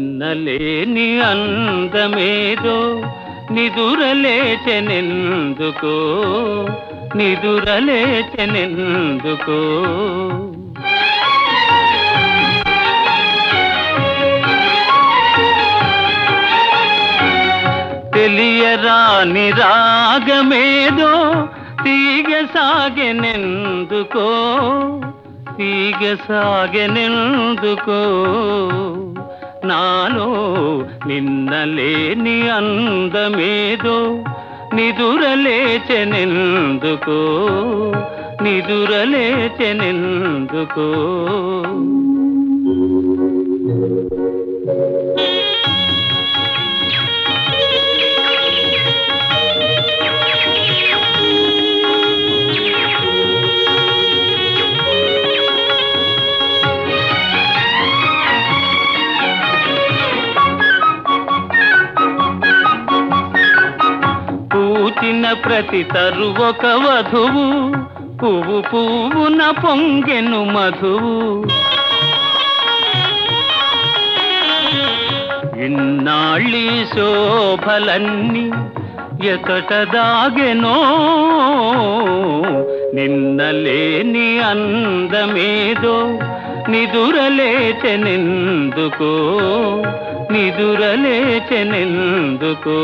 నిన్నలేని అందమేదో నిదురలేచెనెందుకో నిదురలేచెనెందుకో తెలియరాని రాగమేదో తీగ సాగెనెందుకో తీగ సాగెనెందుకో నాలో నిన్నలేని అందమేదో నిదురలేచెనెందుకో నిదురలేచెనెందుకో పూచిన ప్రతి తరు ఒక వధువు పువ్వు పువ్వున పొంగెను మధువు ఇన్నాళ్ళీ శోభలన్నీ ఎకట దాగెనో నిన్నలేని అందమేదో నిదురలేచెనెందుకో నిదురలేచెనెందుకో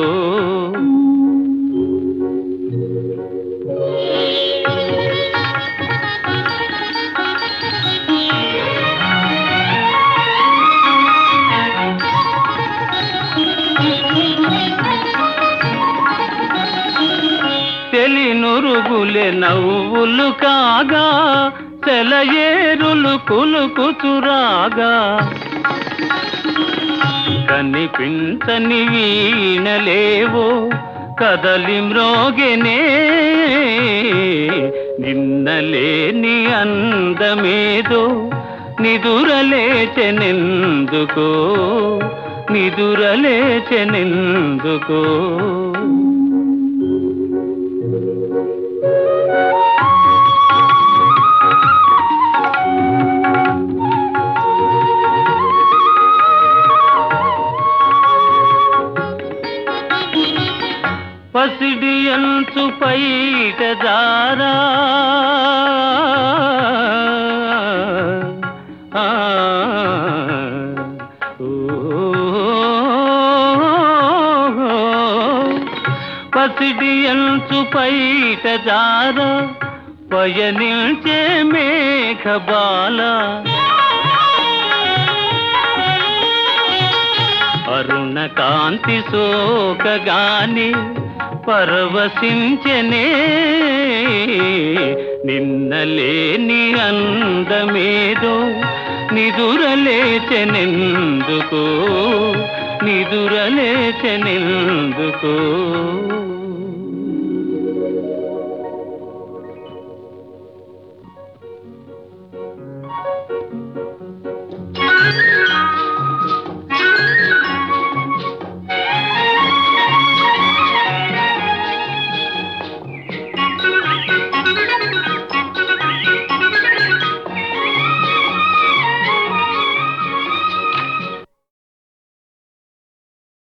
తెలినురుగులే నవ్వులు కాగా సెలయేరులు కులుకుచురాగా కనిపించని వీణలేవో కదలి మ్రోగెనే నిన్నలేని అందమేదో నిదురలేచెనెందుకో నిదురలేచెనెందుకో పసిడి అంచు పైట దారా ఆ, ఓ, పసిడి అంచు పైట దారా పయనించే మేఘబాల అరుణ కాంతి సోకగాని పరవశించనే నిన్నలేని అందమేదో నిదురలేచెనెందుకో నిదురలేచెనెందుకో